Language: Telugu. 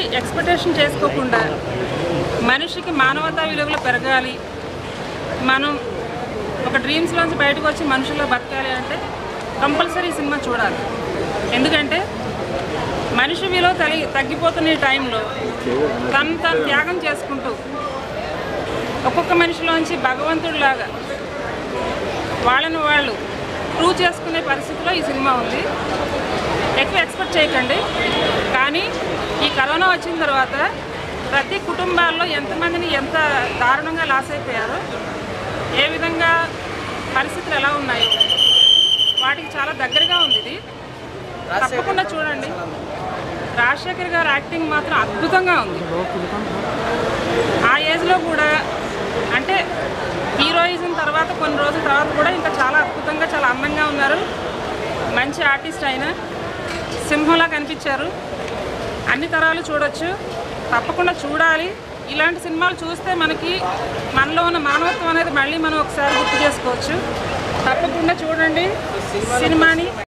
ఎక్స్పెక్టేషన్ చేసుకోకుండా మనిషికి మానవతా విలువలు పెరగాలి మనం ఒక డ్రీమ్స్లోంచి బయటకు వచ్చి మనుషుల్లో బతకాలి అంటే కంపల్సరీ ఈ సినిమా చూడాలి ఎందుకంటే మనిషి విలువ తగి తగ్గిపోతున్న ఈ టైంలో తను తను త్యాగం చేసుకుంటూ ఒక్కొక్క మనిషిలోంచి భగవంతుడిలాగా వాళ్ళని వాళ్ళు ప్రూవ్ చేసుకునే పరిస్థితిలో ఈ సినిమా ఉంది ఎక్కువ ఎక్స్పెక్ట్ చేయకండి కానీ ఈ కరోనా వచ్చిన తర్వాత ప్రతి కుటుంబాల్లో ఎంతమందిని ఎంత దారుణంగా లాస్ అయిపోయారో ఏ విధంగా పరిస్థితులు ఎలా ఉన్నాయో వాటికి చాలా దగ్గరగా ఉంది ఇది తప్పకుండా చూడండి రాజశేఖర్ గారి యాక్టింగ్ మాత్రం అద్భుతంగా ఉంది ఆ ఏజ్లో కూడా అంటే హీరోయిజం తర్వాత కొన్ని రోజుల తర్వాత కూడా ఇంకా చాలా అద్భుతంగా చాలా అందంగా ఉన్నారు మంచి ఆర్టిస్ట్ అయిన సింహంలా కనిపించారు అన్ని తరాలు చూడొచ్చు తప్పకుండా చూడాలి ఇలాంటి సినిమాలు చూస్తే మనకి మనలో ఉన్న మానవత్వం అనేది మళ్ళీ మనం ఒకసారి గుర్తు చేసుకోవచ్చు తప్పకుండా చూడండి సినిమాని